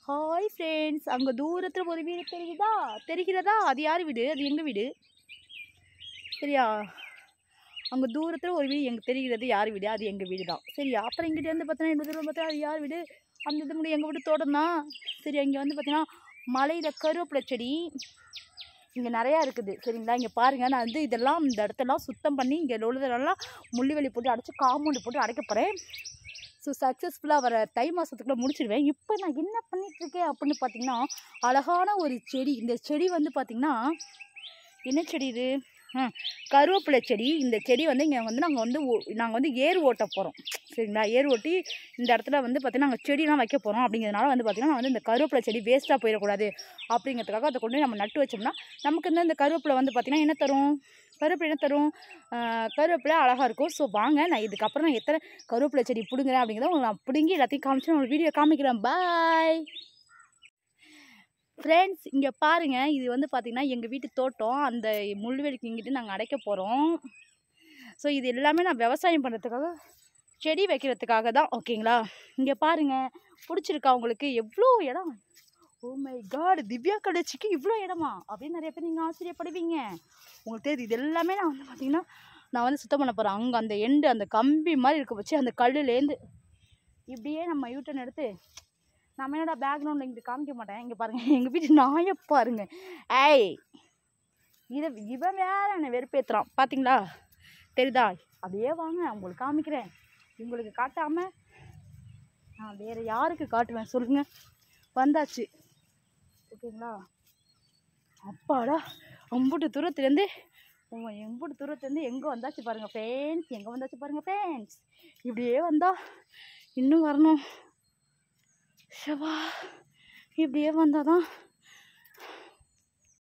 hi friends அங்கே தூரத்தில் ஒரு வீடு தெரியுதா தெரிகிறதா அது யார் வீடு அது எங்கள் வீடு சரியா அங்கே தூரத்தில் ஒரு வீடு எங்கே தெரிகிறது யார் வீடு அது எங்கள் வீடு தான் சரியா அப்புறம் இங்கிட்ட வந்து பார்த்தீங்கன்னா இந்த தூரம் பார்த்தா அது யார் வீடு அந்த இது முடியும் எங்கள் வீடு தோட்டம் தான் சரி இங்கே வந்து பார்த்தீங்கன்னா மலையில் கருவேப்பிலை செடி இங்கே நிறையா இருக்குது சரிங்களா இங்கே பாருங்கள் நான் வந்து இதெல்லாம் இந்த இடத்தெல்லாம் சுத்தம் பண்ணி இங்கே உள்ளதெல்லாம் முள்ளுவெளி போட்டு அடைச்சி காம்பவுண்டு போட்டு அடைக்க போகிறேன் ஸோ சக்ஸஸ்ஃபுல்லாக வர தை மாதத்துக்குள்ளே முடிச்சிடுவேன் இப்போ நான் என்ன பண்ணிகிட்ருக்கேன் அப்படின்னு பார்த்தீங்கன்னா அழகான ஒரு செடி இந்த செடி வந்து பார்த்திங்கன்னா என்ன செடி இது ஆ கருவேப்பிலை செடி இந்த செடி வந்து இங்கே வந்து நாங்கள் வந்து நாங்கள் வந்து ஏர் ஓட்ட போகிறோம் சரிங்களா ஏர் ஓட்டி இந்த இடத்துல வந்து பார்த்திங்கன்னா நாங்கள் செடிலாம் வைக்க போகிறோம் அப்படிங்கிறதுனால வந்து பார்த்திங்கன்னா நான் வந்து இந்த கருவேப்பிலை செடி வேஸ்ட்டாக போயிடக்கூடாது அப்படிங்கிறதுக்காக அதை கொண்டு போய் நம்ம நட்டு வச்சோம்னா நமக்கு வந்து இந்த கருவேப்பிலை வந்து பார்த்திங்கன்னா என்ன தரும் கருவேப்பிலை என்ன தரும் ஆ, கருவேப்பிலை அழகாக இருக்கும் ஸோ வாங்க நான் இதுக்கப்புறம் நான் எத்தனை கருவேப்பிலை செடி பிடுங்குறேன் அப்படிங்கிறத உங்களுக்கு நான் பிடுங்கி எல்லாத்தையும் காமிச்சு நான் ஒரு வீடியோ காமிக்கிறேன் பாய் ஃப்ரெண்ட்ஸ் இங்கே பாருங்கள் இது வந்து பார்த்திங்கன்னா எங்கள் வீட்டு தோட்டம் அந்த முள்வெளிக்கு இங்கிட்டு நாங்கள் அடைக்க போகிறோம் ஸோ இது எல்லாமே நான் விவசாயம் பண்ணுறதுக்காக செடி வைக்கிறதுக்காக தான் ஓகேங்களா இங்கே பாருங்கள் பிடிச்சிருக்கா உங்களுக்கு எவ்வளோ இடம் ஓ மை காட் திவ்யா கடைச்சிக்கு இவ்வளோ இடமா அப்படின்னு நிறைய பேர் நீங்கள் ஆச்சரியப்படுவீங்க உங்களுக்கு தெரியுது இது எல்லாமே நான் வந்து பார்த்திங்கன்னா நான் வந்து சுத்தம் பண்ண போகிறேன் அங்கே அந்த எண்டு அந்த கம்பி மாதிரி இருக்க வச்சு அந்த கல்லுலேருந்து இப்படியே நம்ம யூட்டன் எடுத்து நம்ம என்னடா பேக்ரவுண்டில் இங்கே காமிக்க மாட்டேன் இங்கே பாருங்கள் எங்கள் வீட்டு நாயை பாருங்க ஏய் இதை இவன் வேற என்னை வெறுப்பேற்றுறான் பார்த்தீங்களா தெரியுதா அப்படியே வாங்க உங்களுக்கு காமிக்கிறேன் உங்களுக்கு காட்டாமல் நான் வேறு யாருக்கு காட்டுவேன் சொல்லுங்கள் வந்தாச்சு ஓகேங்களா அப்பாடா அம்புட்டு தூரத்துலேருந்து உங்கள் எம்புட்டு தூரத்துலேருந்து எங்கே வந்தாச்சு பாருங்கள் ஃபேன்ஸ் எங்கே வந்தாச்சு பாருங்கள் ஃபேன்ஸ் இப்படியே வந்தா இன்னும் வரணும் ஷவா இப்படியே வந்தால் தான்